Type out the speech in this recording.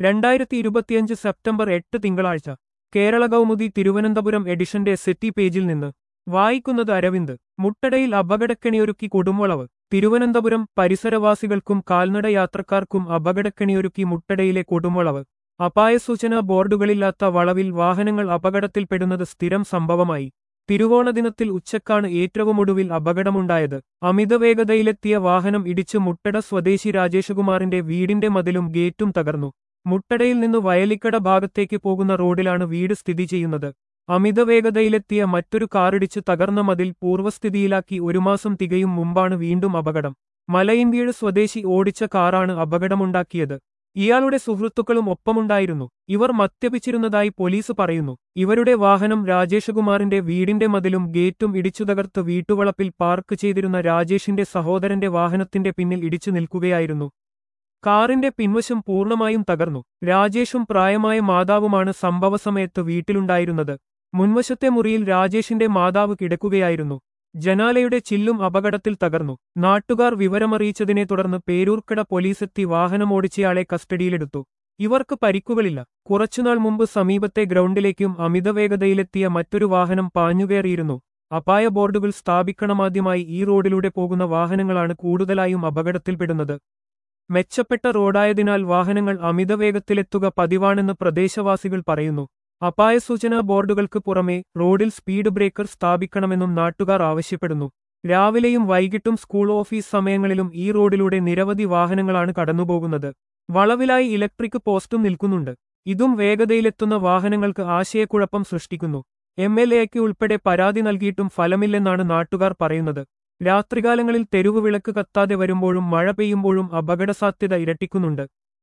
രണ്ടായിരത്തി ഇരുപത്തിയഞ്ച് സെപ്റ്റംബർ എട്ട് തിങ്കളാഴ്ച കേരള കൗമുദി തിരുവനന്തപുരം എഡിഷന്റെ സെറ്റി പേജിൽ നിന്ന് വായിക്കുന്നത് അരവിന്ദ് മുട്ടടയിൽ അപകടക്കെണിയൊരുക്കി കൊടുമുളവ് തിരുവനന്തപുരം പരിസരവാസികൾക്കും കാൽനട യാത്രക്കാർക്കും അപകടക്കെണിയൊരുക്കി മുട്ടടയിലെ കൊടുമുളവ് അപായസൂചനാ ബോർഡുകളില്ലാത്ത വളവിൽ വാഹനങ്ങൾ അപകടത്തിൽപ്പെടുന്നത് സ്ഥിരം സംഭവമായി തിരുവോണദിനത്തിൽ ഉച്ചക്കാണ് ഏറ്റവുമൊടുവിൽ അപകടമുണ്ടായത് അമിതവേഗതയിലെത്തിയ വാഹനം ഇടിച്ച് മുട്ടട സ്വദേശി രാജേഷകുമാറിന്റെ വീടിന്റെ മതിലും ഗേറ്റും തകർന്നു മുട്ടടയിൽ നിന്ന് വയലിക്കട ഭാഗത്തേക്ക് പോകുന്ന റോഡിലാണ് വീട് സ്ഥിതി ചെയ്യുന്നത് അമിതവേഗതയിലെത്തിയ മറ്റൊരു കാറിടിച്ച് തകർന്ന മതിൽ പൂർവ്വസ്ഥിതിയിലാക്കി ഒരു മാസം തികയും മുമ്പാണ് വീണ്ടും അപകടം മലയിൻവീട് സ്വദേശി ഓടിച്ച കാറാണ് അപകടമുണ്ടാക്കിയത് ഇയാളുടെ സുഹൃത്തുക്കളും ഒപ്പമുണ്ടായിരുന്നു ഇവർ മദ്യപിച്ചിരുന്നതായി പോലീസ് പറയുന്നു ഇവരുടെ വാഹനം രാജേഷകുമാറിന്റെ വീടിന്റെ മതിലും ഗേറ്റും ഇടിച്ചു തകർത്ത് വീട്ടുവളപ്പിൽ പാർക്ക് ചെയ്തിരുന്ന രാജേഷിന്റെ സഹോദരന്റെ വാഹനത്തിന്റെ പിന്നിൽ ഇടിച്ചു നിൽക്കുകയായിരുന്നു കാറിന്റെ പിൻവശം പൂർണ്ണമായും തകർന്നു രാജേഷും പ്രായമായ മാതാവുമാണ് സംഭവസമയത്ത് വീട്ടിലുണ്ടായിരുന്നത് മുൻവശത്തെ മുറിയിൽ രാജേഷിന്റെ മാതാവ് കിടക്കുകയായിരുന്നു ജനാലയുടെ ചില്ലും അപകടത്തിൽ തകർന്നു നാട്ടുകാർ വിവരമറിയിച്ചതിനെ തുടർന്ന് പേരൂർക്കട പോലീസെത്തി വാഹനമോടിച്ചയാളെ കസ്റ്റഡിയിലെടുത്തു ഇവർക്ക് പരിക്കുകളില്ല കുറച്ചുനാൾ മുമ്പ് സമീപത്തെ ഗ്രൗണ്ടിലേക്കും അമിതവേഗതയിലെത്തിയ മറ്റൊരു വാഹനം പാഞ്ഞുകയറിയിരുന്നു അപായ ബോർഡുകൾ സ്ഥാപിക്കണമാദ്യമായി ഈ റോഡിലൂടെ പോകുന്ന വാഹനങ്ങളാണ് കൂടുതലായും അപകടത്തിൽപ്പെടുന്നത് മെച്ചപ്പെട്ട റോഡായതിനാൽ വാഹനങ്ങൾ അമിതവേഗത്തിലെത്തുക പതിവാണെന്ന് പ്രദേശവാസികൾ പറയുന്നു അപായസൂചനാ ബോർഡുകൾക്ക് പുറമെ റോഡിൽ സ്പീഡ് ബ്രേക്കർ സ്ഥാപിക്കണമെന്നും നാട്ടുകാർ ആവശ്യപ്പെടുന്നു രാവിലെയും വൈകിട്ടും സ്കൂൾ ഓഫീസ് സമയങ്ങളിലും ഈ റോഡിലൂടെ നിരവധി വാഹനങ്ങളാണ് കടന്നുപോകുന്നത് വളവിലായി ഇലക്ട്രിക് പോസ്റ്റും നിൽക്കുന്നുണ്ട് ഇതും വേഗതയിലെത്തുന്ന വാഹനങ്ങൾക്ക് ആശയക്കുഴപ്പം സൃഷ്ടിക്കുന്നു എം എൽ എക്ക് ഉൾപ്പെടെ പരാതി നൽകിയിട്ടും ഫലമില്ലെന്നാണ് നാട്ടുകാർ പറയുന്നത് രാത്രികാലങ്ങളിൽ തെരുവ് വിളക്ക് കത്താതെ വരുമ്പോഴും മഴ പെയ്യുമ്പോഴും അപകടസാധ്യത ഇരട്ടിക്കുന്നുണ്ട്